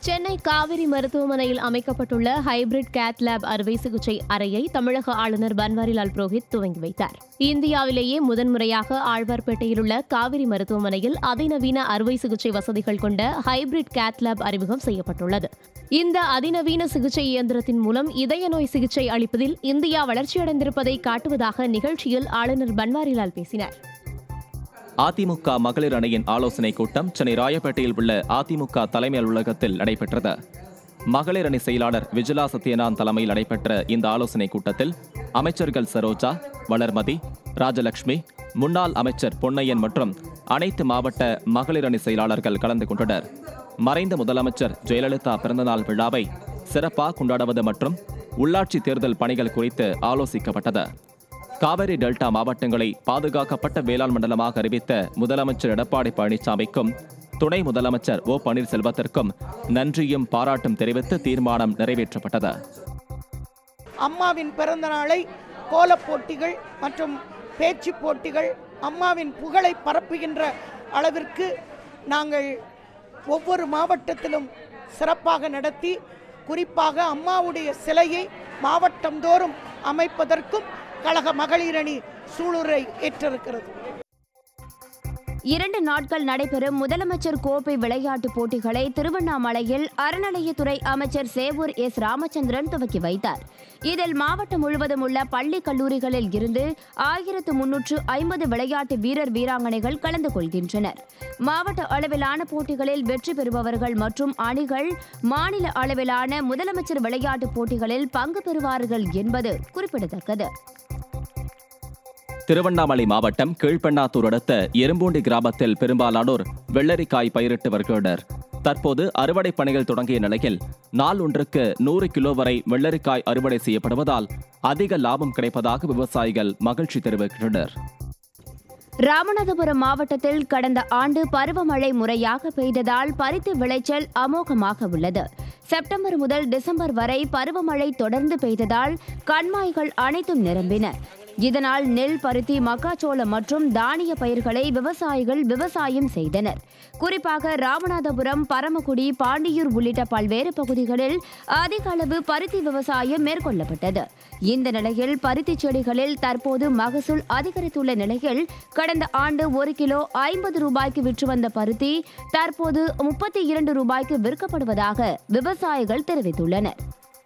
சென்னை காவிரி மருத்துவமனையில் அமைக்கப்பட்டுள்ள hybrid cath lab அறுவை சிகிச்சை அறையை தமிழக ஆளுநர் பன்வாரிலால் புரோஹித் துவங்கி வைத்தார் இந்தியாவிலேயே முதன்முறையாக ஆழ்வார்பேட்டையில் உள்ள காவிரி மருத்துவமனையில் அதிநவீன அறுவை சிகிச்சை வசதிகள் கொண்ட ஹைபிரிட் கேத் லேப் அறிமுகம் செய்யப்பட்டுள்ளது இந்த அதிநவீன சிகிச்சை இயந்திரத்தின் மூலம் இதய நோய் சிகிச்சை அளிப்பதில் இந்தியா வளர்ச்சியடைந்திருப்பதை காட்டுவதாக நிகழ்ச்சியில் ஆளுநர் பன்வாரிலால் பேசினார் அதிமுக மகளிர் அணியின் ஆலோசனைக் கூட்டம் சென்னை ராயப்பேட்டையில் உள்ள அதிமுக தலைமை அலுவலகத்தில் நடைபெற்றது மகளிர் அணி செயலாளர் விஜிலா சத்யநாத் தலைமையில் நடைபெற்ற இந்த ஆலோசனைக் கூட்டத்தில் அமைச்சர்கள் சரோஜா வளர்மதி ராஜலட்சுமி முன்னாள் அமைச்சர் பொன்னையன் மற்றும் அனைத்து மாவட்ட மகளிர் அணி செயலாளர்கள் கலந்து கொண்டனர் மறைந்த முதலமைச்சர் ஜெயலலிதா பிறந்தநாள் விழாவை சிறப்பாக கொண்டாடுவது மற்றும் உள்ளாட்சி தேர்தல் பணிகள் குறித்து ஆலோசிக்கப்பட்டது காவிரி டெல்டா மாவட்டங்களை பாதுகாக்கப்பட்ட வேளாண் மண்டலமாக அறிவித்த முதலமைச்சர் எடப்பாடி பழனிசாமிக்கும் துணை முதலமைச்சர் ஓ பன்னீர்செல்வத்திற்கும் நன்றியும் பாராட்டும் தெரிவித்து தீர்மானம் நிறைவேற்றப்பட்டது அம்மாவின் பிறந்த நாளை கோலப் போட்டிகள் மற்றும் பேச்சு போட்டிகள் அம்மாவின் புகழை பரப்புகின்ற அளவிற்கு நாங்கள் ஒவ்வொரு மாவட்டத்திலும் சிறப்பாக நடத்தி குறிப்பாக அம்மாவுடைய சிலையை மாவட்டந்தோறும் அமைப்பதற்கும் கழக மகளிரணி சூளுரை ஏற்றிருக்கிறது இரண்டு நாட்கள் நடைபெறும் முதலமைச்சர் கோப்பை விளையாட்டுப் போட்டிகளை திருவண்ணாமலையில் அறநிலையத்துறை அமைச்சர் சேவூர் எஸ் ராமச்சந்திரன் துவக்கி வைத்தார் இதில் மாவட்டம் முழுவதும் உள்ள பள்ளி கல்லூரிகளில் இருந்து ஆயிரத்து முன்னூற்று ஐம்பது விளையாட்டு வீரர் வீராங்கனைகள் கலந்து கொள்கின்றனர் மாவட்ட அளவிலான போட்டிகளில் வெற்றி பெறுபவர்கள் மற்றும் அணிகள் மாநில அளவிலான முதலமைச்சர் விளையாட்டுப் போட்டிகளில் பங்கு பெறுவார்கள் என்பது குறிப்பிடத்தக்கது திருவண்ணாமலை மாவட்டம் கீழ்பெண்ணாத்தூர் அடுத்த எறும்பூண்டி கிராமத்தில் பெரும்பாலானோர் வெள்ளரிக்காய் பயிரிட்டு வருகின்றனர் தற்போது அறுவடை பணிகள் தொடங்கிய நிலையில் நாள் ஒன்றுக்கு நூறு கிலோ வரை வெள்ளரிக்காய் அறுவடை செய்யப்படுவதால் அதிக லாபம் கிடைப்பதாக விவசாயிகள் மகிழ்ச்சி தெரிவிக்கின்றனர் ராமநாதபுரம் மாவட்டத்தில் கடந்த ஆண்டு பருவமழை முறையாக பெய்ததால் பருத்தி விளைச்சல் அமோகமாக உள்ளது செப்டம்பர் முதல் டிசம்பர் வரை பருவமழை தொடர்ந்து பெய்ததால் கண்மாய்கள் அனைத்தும் நிரம்பின இதனால் நெல் பருத்தி மக்காச்சோளம் மற்றும் தானிய பயிர்களை விவசாயிகள் விவசாயம் செய்தனர் குறிப்பாக ராமநாதபுரம் பரமக்குடி பாண்டியூர் உள்ளிட்ட பல்வேறு பகுதிகளில் அதிக அளவு பருத்தி விவசாயம் மேற்கொள்ளப்பட்டது இந்த நிலையில் பருத்தி செடிகளில் தற்போது மகசூல் அதிகரித்துள்ள நிலையில் கடந்த ஆண்டு ஒரு கிலோ ஐம்பது ரூபாய்க்கு விற்று வந்த பருத்தி தற்போது முப்பத்தி இரண்டு ரூபாய்க்கு விற்கப்படுவதாக விவசாயிகள் தெரிவித்துள்ளனர்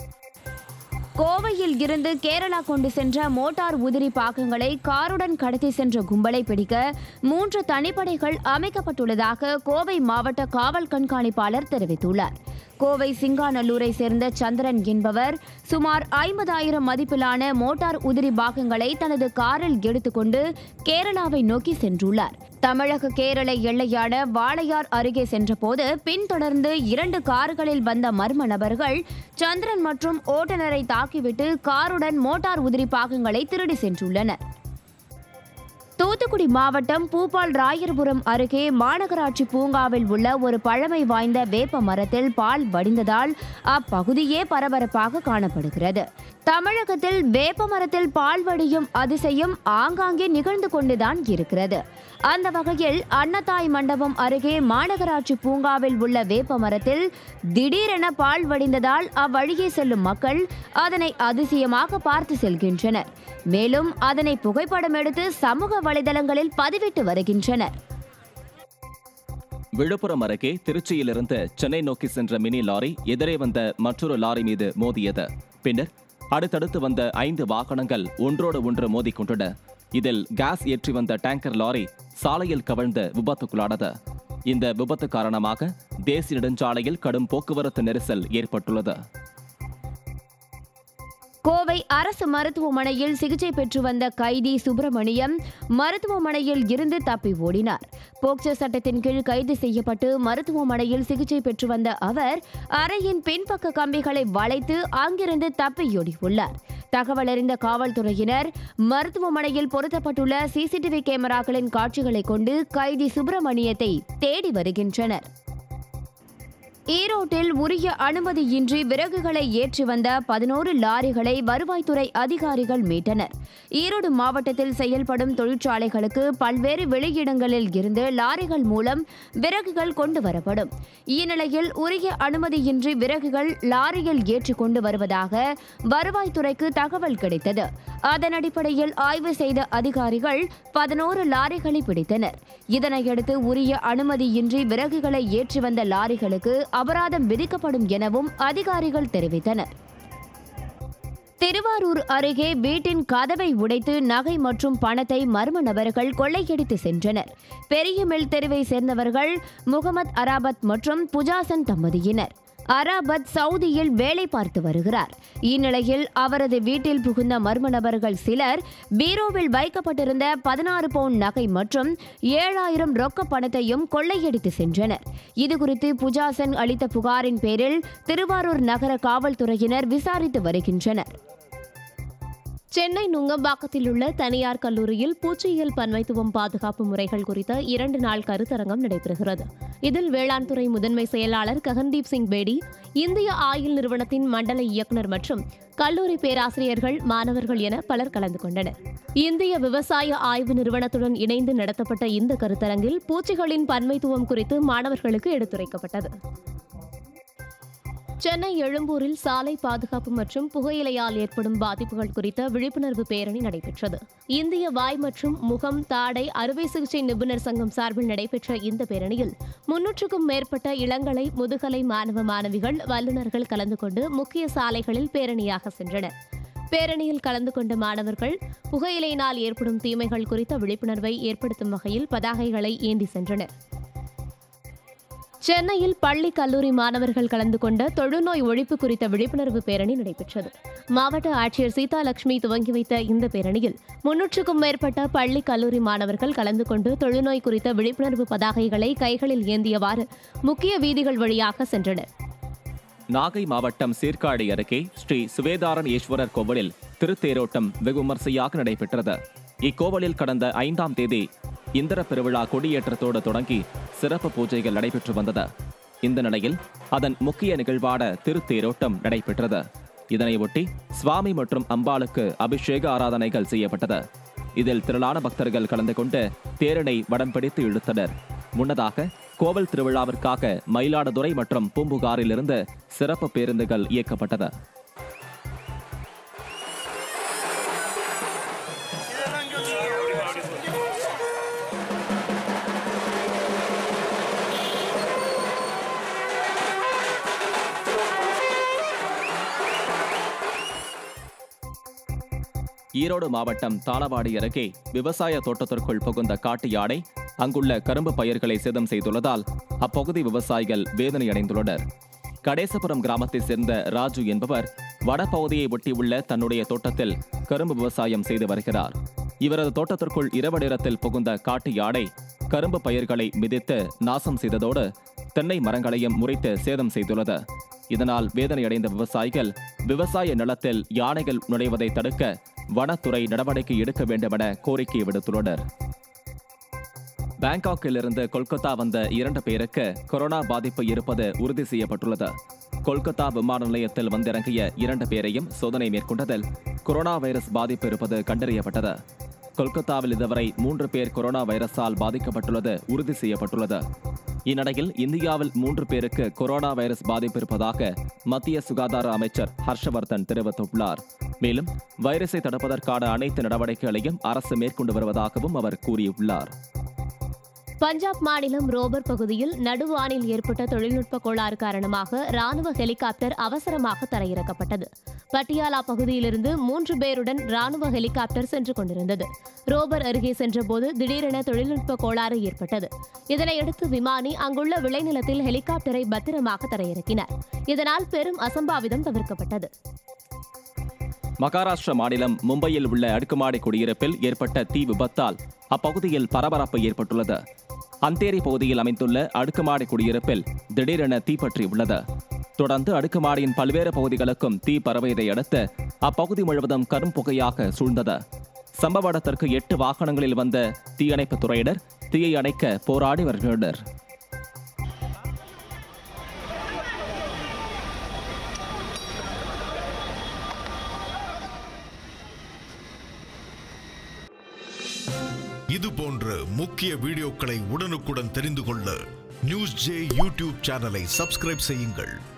கோவையில் இருந்து கேரளா கொண்டு சென்ற மோட்டார் உதிரி பாகங்களை காருடன் கடத்தி சென்ற கும்பலை பிடிக்க மூன்று தனிப்படைகள் அமைக்கப்பட்டுள்ளதாக கோவை மாவட்ட காவல் கண்காணிப்பாளர் தெரிவித்துள்ளார் கோவை சிங்காநல்லூரை சேர்ந்த சந்திரன் என்பவர் சுமார் ஐம்பதாயிரம் மதிப்பிலான மோட்டார் உதிரி பாகங்களை தனது காரில் எடுத்துக்கொண்டு கேரளாவை நோக்கி சென்றுள்ளார் தமிழக கேரள எல்லையான வாளையார் அருகே சென்றபோது பின்தொடர்ந்து இரண்டு கார்களில் வந்த மர்ம நபர்கள் சந்திரன் மற்றும் ஓட்டுநரை தாக்கிவிட்டு காருடன் மோட்டார் உதிரி பாகங்களை திருடி சென்றுள்ளனர் தூத்துக்குடி மாவட்டம் பூபால் ராயர்புரம் அருகே மாநகராட்சி பூங்காவில் உள்ள ஒரு பழமை வாய்ந்த வேப்ப மரத்தில் பால் வடிந்ததால் அப்பகுதியே பரபரப்பாக காணப்படுகிறது தமிழகத்தில் வேப்ப மரத்தில் பால் வடியும் அதிசயம் ஆங்காங்கே நிகழ்ந்து கொண்டுதான் இருக்கிறது அந்த வகையில் அன்னதாய் மண்டபம் அருகே மாநகராட்சி பூங்காவில் உள்ள வேப்ப மரத்தில் திடீரென பால் வடிந்ததால் அவ்வழியே செல்லும் மக்கள் அதனை அதிசயமாக பார்த்து செல்கின்றனர் மேலும் அதனை புகைப்படம் எடுத்து சமூக வலைதளங்களில் பதிவிட்டு வருகின்றனர் விழுப்புரம் அருகே திருச்சியிலிருந்து சென்னை நோக்கி சென்ற மினி லாரி எதிரே வந்த மற்றொரு லாரி மீது மோதியது பின்னர் அடுத்தடுத்து வந்த ஐந்து வாகனங்கள் ஒன்றோடு ஒன்று மோதிக்கொண்டன இதில் கேஸ் ஏற்றி வந்த டேங்கர் லாரி சாலையில் கவிழ்ந்து விபத்துக்குள்ளானது இந்த விபத்து காரணமாக தேசிய நெடுஞ்சாலையில் கடும் போக்குவரத்து நெரிசல் ஏற்பட்டுள்ளது கோவை அரசு மருத்துவமனையில் சிகிச்சை பெற்று வந்த கைதி சுப்பிரமணியம் மருத்துவமனையில் இருந்து தப்பி ஓடினார் போக்சோ சட்டத்தின் கீழ் கைது செய்யப்பட்டு மருத்துவமனையில் சிகிச்சை பெற்று வந்த அவர் அறையின் பின்பக்க கம்பிகளை வளைத்து அங்கிருந்து தப்பியோடியுள்ளார் தகவல் அறிந்த காவல்துறையினர் மருத்துவமனையில் பொருத்தப்பட்டுள்ள சிசிடிவி கேமராக்களின் காட்சிகளை கொண்டு கைதி சுப்பிரமணியத்தை தேடி வருகின்றனர் ஈரோட்டில் உரிய அனுமதியின்றி விறகுகளை ஏற்றி வந்த பதினோரு லாரிகளை வருவாய்த்துறை அதிகாரிகள் மீட்டனர் ஈரோடு மாவட்டத்தில் செயல்படும் தொழிற்சாலைகளுக்கு பல்வேறு வெளியிடங்களில் இருந்து லாரிகள் மூலம் விறகுகள் கொண்டு வரப்படும் இந்நிலையில் உரிய அனுமதியின்றி விறகுகள் லாரியில் ஏற்றி கொண்டு வருவதாக வருவாய்த்துறைக்கு தகவல் கிடைத்தது அதன் அடிப்படையில் ஆய்வு செய்த அதிகாரிகள் பதினோரு லாரிகளை பிடித்தனர் இதனையடுத்து உரிய அனுமதியின்றி விறகுகளை ஏற்றி வந்த லாரிகளுக்கு அபராதம் விதிக்கப்படும் எனவும் அதிகாரிகள் தெரிவித்தனர் திருவாரூர் அருகே வீட்டின் கதவை உடைத்து நகை மற்றும் பணத்தை மர்ம நபர்கள் கொள்ளையடித்து சென்றனர் பெரியமில் தெருவை சேர்ந்தவர்கள் முகமது அராபத் மற்றும் புஜாசன் தம்பதியினர் அராபத் சவுதியில் வேலை பார்த்து வருகிறார் இந்நிலையில் அவரது வீட்டில் புகுந்த மர்ம நபர்கள் சிலர் பீரோவில் வைக்கப்பட்டிருந்த பதினாறு பவுன் நகை மற்றும் ஏழாயிரம் ரொக்க பணத்தையும் கொள்ளையடித்து சென்றனர் இதுகுறித்து புஜாசன் அளித்த புகாரின் பேரில் திருவாரூர் நகர காவல்துறையினர் விசாரித்து வருகின்றனர் சென்னை நுங்கம்பாக்கத்தில் உள்ள தனியார் கல்லூரியில் பூச்சியியல் பன்மைத்துவம் பாதுகாப்பு முறைகள் குறித்த இரண்டு நாள் கருத்தரங்கம் நடைபெறுகிறது இதில் வேளாண் துறை முதன்மை செயலாளர் ககன்தீப் சிங் பேடி இந்திய ஆயில் நிறுவனத்தின் மண்டல இயக்குநர் மற்றும் கல்லூரி பேராசிரியர்கள் மாணவர்கள் என பலர் கலந்து கொண்டனர் இந்திய விவசாய ஆய்வு நிறுவனத்துடன் இணைந்து நடத்தப்பட்ட இந்த கருத்தரங்கில் பூச்சிகளின் பன்மைத்துவம் குறித்து மாணவர்களுக்கு எடுத்துரைக்கப்பட்டது சென்னை எழும்பூரில் சாலை பாதுகாப்பு மற்றும் புகையிலையால் ஏற்படும் பாதிப்புகள் குறித்த விழிப்புணர்வு பேரணி நடைபெற்றது இந்திய வாய் மற்றும் முகம் தாடை அறுவை சிகிச்சை நிபுணர் சங்கம் சார்பில் நடைபெற்ற இந்த பேரணியில் முன்னூற்றுக்கும் மேற்பட்ட இளங்கலை முதுகலை மாணவ மாணவிகள் வல்லுநர்கள் கலந்து கொண்டு முக்கிய சாலைகளில் பேரணியாக சென்றனர் பேரணியில் கலந்து கொண்ட மாணவர்கள் புகையிலையினால் ஏற்படும் தீமைகள் குறித்த விழிப்புணர்வை ஏற்படுத்தும் வகையில் பதாகைகளை ஏந்தி சென்றனர் சென்னையில் பள்ளி கல்லூரி மாணவர்கள் கலந்து கொண்ட தொழுநோய் ஒழிப்பு குறித்த விழிப்புணர்வு பேரணி நடைபெற்றது மாவட்ட ஆட்சியர் சீதா லட்சுமி துவங்கி வைத்த இந்த பேரணியில் முன்னூற்றுக்கும் மேற்பட்ட பள்ளி கல்லூரி மாணவர்கள் கலந்து கொண்டு தொழுநோய் குறித்த விழிப்புணர்வு பதாகைகளை கைகளில் ஏந்தியவாறு முக்கிய வீதிகள் வழியாக சென்றனர் நாகை மாவட்டம் சீர்காழி அருகே ஸ்ரீ சுவேதாரன் ஈஸ்வரர் கோவிலில் திருத்தேரோட்டம் வெகு விமர்சையாக நடைபெற்றது இக்கோவிலில் கடந்த ஐந்தாம் தேதி இந்திர பெருவிழா கொடியேற்றத்தோடு தொடங்கி சிறப்பு பூஜைகள் நடைபெற்று வந்தது இந்த நிலையில் அதன் முக்கிய நிகழ்வான திருத்தேரோட்டம் நடைபெற்றது இதனையொட்டி சுவாமி மற்றும் அம்பாளுக்கு அபிஷேக ஆராதனைகள் செய்யப்பட்டது இதில் திரளான பக்தர்கள் கலந்து கொண்டு தேரினை வடம் பிடித்து இழுத்தனர் முன்னதாக கோவில் திருவிழாவிற்காக மயிலாடுதுறை மற்றும் பூம்புகாரிலிருந்து சிறப்பு பேருந்துகள் இயக்கப்பட்டது ஈரோடு மாவட்டம் தாளவாடி அருகே விவசாய தோட்டத்திற்குள் புகுந்த காட்டு யானை அங்குள்ள கரும்பு பயிர்களை சேதம் செய்துள்ளதால் அப்பகுதி விவசாயிகள் வேதனை அடைந்துள்ளனர் கடேசபுரம் கிராமத்தைச் சேர்ந்த ராஜு என்பவர் வடபகுதியை ஒட்டியுள்ள தன்னுடைய தோட்டத்தில் கரும்பு விவசாயம் செய்து வருகிறார் இவரது தோட்டத்திற்குள் இரவு நேரத்தில் புகுந்த காட்டு யானை கரும்பு பயிர்களை மிதித்து நாசம் செய்ததோடு தென்னை மரங்களையும் முறித்து சேதம் செய்துள்ளது இதனால் வேதனையடைந்த விவசாயிகள் விவசாய நிலத்தில் யானைகள் நுழைவதை தடுக்க வனத்துறை நடவடிக்கை எடுக்க வேண்டுமென கோரிக்கை விடுத்துள்ளனர் பாங்காக்கிலிருந்து கொல்கத்தா வந்த இரண்டு பேருக்கு கொரோனா பாதிப்பு இருப்பது உறுதி செய்யப்பட்டுள்ளது கொல்கத்தா விமான நிலையத்தில் வந்திறங்கிய இரண்டு பேரையும் சோதனை மேற்கொண்டதில் கொரோனா வைரஸ் பாதிப்பு இருப்பது கண்டறியப்பட்டது கொல்கத்தாவில் இதுவரை மூன்று பேர் கொரோனா வைரஸால் பாதிக்கப்பட்டுள்ளது உறுதி செய்யப்பட்டுள்ளது இந்நிலையில் இந்தியாவில் மூன்று பேருக்கு கொரோனா வைரஸ் பாதிப்பு இருப்பதாக மத்திய சுகாதார அமைச்சர் ஹர்ஷவர்தன் தெரிவித்துள்ளார் மேலும் வைரஸை தடுப்பதற்கான அனைத்து நடவடிக்கைகளையும் அரசு மேற்கொண்டு வருவதாகவும் அவர் கூறியுள்ளார் பஞ்சாப் மாநிலம் ரோபர் பகுதியில் நடுவானில் ஏற்பட்ட தொழில்நுட்ப கோளாறு காரணமாக ராணுவ ஹெலிகாப்டர் அவசரமாக தரையிறக்கப்பட்டது பட்டியாலா பகுதியிலிருந்து மூன்று பேருடன் ராணுவ ஹெலிகாப்டர் சென்று கொண்டிருந்தது ரோபர் அருகே சென்றபோது திடீரென தொழில்நுட்ப கோளாறு ஏற்பட்டது இதனையடுத்து விமானி அங்குள்ள விளைநிலத்தில் ஹெலிகாப்டரை பத்திரமாக தரையிறக்கினார் இதனால் பெரும் அசம்பாவிதம் தவிர்க்கப்பட்டது மகாராஷ்டிர மாநிலம் மும்பையில் உள்ள அடுக்குமாடி குடியிருப்பில் ஏற்பட்ட தீ விபத்தால் அப்பகுதியில் பரபரப்பு ஏற்பட்டுள்ளது அந்தேரி பகுதியில் அமைந்துள்ள அடுக்குமாடி குடியிருப்பில் திடீரென தீப்பற்றி உள்ளது தொடர்ந்து அடுக்குமாடியின் பல்வேறு பகுதிகளுக்கும் தீ பரவியதை அடுத்து அப்பகுதி முழுவதும் கரும்புகையாக சூழ்ந்தது சம்பவ இடத்திற்கு எட்டு வாகனங்களில் வந்த தீயணைப்புத் துறையினர் தீயை அணைக்க போராடி வருகின்றனர் இது போன்ற முக்கிய வீடியோக்களை உடனுக்குடன் தெரிந்து கொள்ள நியூஸ் ஜே யூடியூப் சேனலை சப்ஸ்கிரைப் செய்யுங்கள்